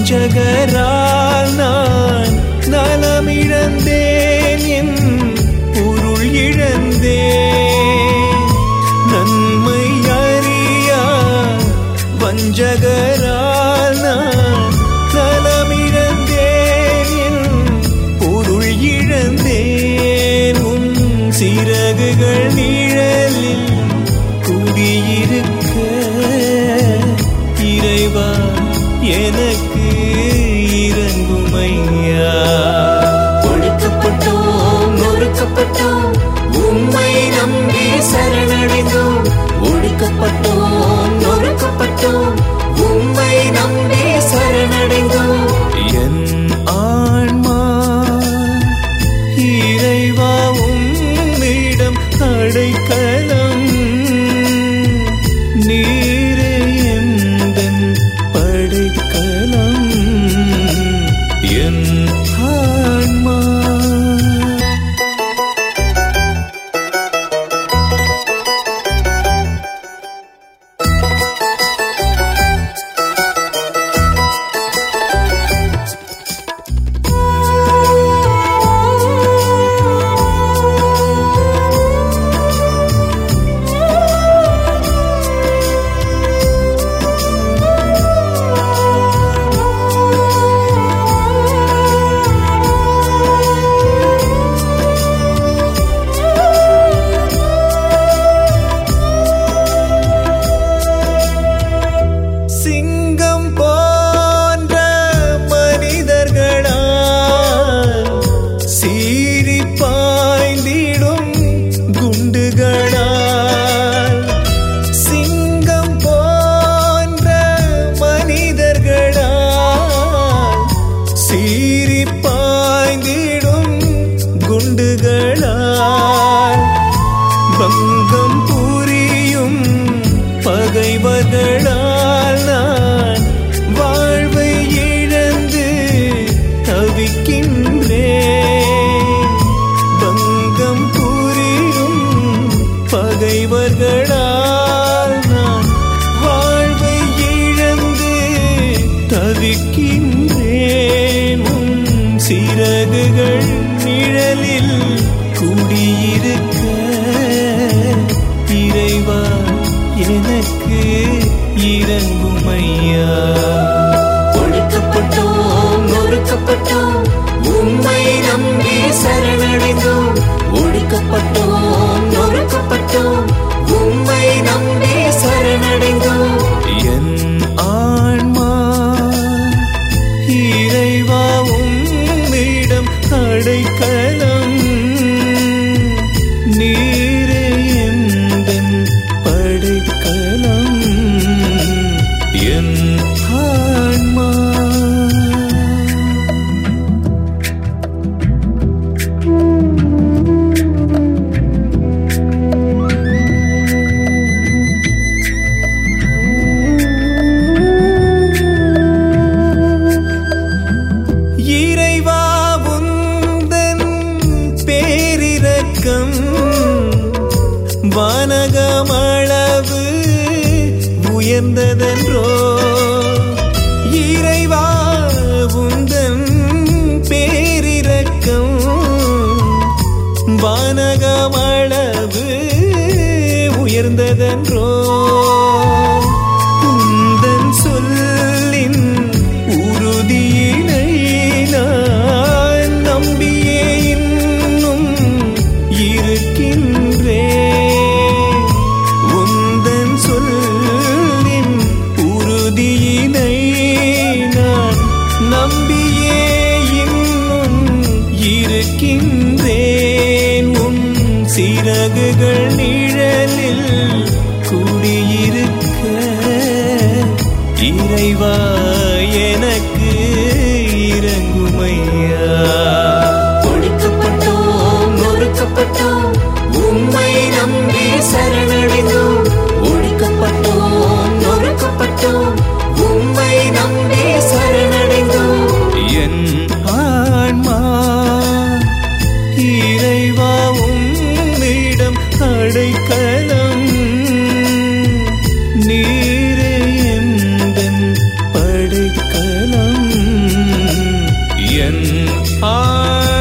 வஞ்சகரால் நான் நலமிழந்தேன் என் பொருள் இழந்தேன் நன்மை அறியா வஞ்சகரால் நான் நலமிழந்தேன் என் பொருள் இழந்தேன் உன் சிறகுகள் நிழலில் குடியிருக்க இறைவா எனக்கு இறங்குமையா ஒடுக்கப்பட்டோம் நொறுக்கப்பட்டோம் உம்மை நம்பி சரணடைந்தோம் ஒடுக்கப்பட்டோம் நொறுக்கப்பட்டோம் உம்மை நம்பி சரணடைந்தோம் என் ஆன்மா இறைவா உம்மிடம் அடைக்கலம் நீரே எந்தன் படைக்கலம் என் ஆன்மா சிங்கம் போன்ற மனிதர்களால் சீறி பாய்ந்திடும் குண்டுகளால் சிங்கம் போன்ற மனிதர்களால் சீறி பாய்ந்திடும் குண்டுகளால் பங்கம் புரியும் பகைவர்களால் நான் வாழ்வை இழந்து தவிக்கின்றேன் பங்கம் புரியும் பகைவர்களால் நான் வாழ்வை இழந்து தவிக்கின்றேன் உன் சிறகுகள் நிழலில் குடியிருக்க இறைவா எனக்கு இறங்குமையா ஒடுக்கப்பட்டோம் நொறுக்கப்பட்டோம் உம்மை நம்பி சரணடைந்தோம் ஒடுக்கப்பட்டோம் நொறுக்கப்பட்டோம் உம்மை நம்பி சரணடைந்தோம் என் ஆன்மா இறைவா உம்மிடம் அடைக்கலம் நீரே எந்தன் படைக்கலம் என் ஆன்மா இறைவா உந்தன் பேரிரக்கம் வானகமளவு உயர்ந்ததென்றோ இறைவா உந்தன் பேரிரக்கம் வானகமளவு உயர்ந்ததென்றோ உந்தன் சொல்லின் உறுதியினை நான் நம்பியே இன்னும் இருக்கின்றேன் உந்தன் சொல்லின் உறுதியினை நான் நம்பியே இன்னும் இருக்கின்றேன் உன் சிறகுகள் நிழலில் குடியிருக்க இறைவா எனக்கு இறங்குமையா ஒடுக்கப்பட்டோம் நொறுக்கப்பட்டோம் உம்மை நம்பி சரணடைந்தோம் ஒடுக்கப்பட்டோம் நொறுக்கப்பட்டோம் உம்மை நம்பி சரணடைந்தோம் என் ஆன்மா இறைவா உம்மிடம் அடைக்கலம் நீரே எந்தன் படைக்கலம் ஆன்மாவே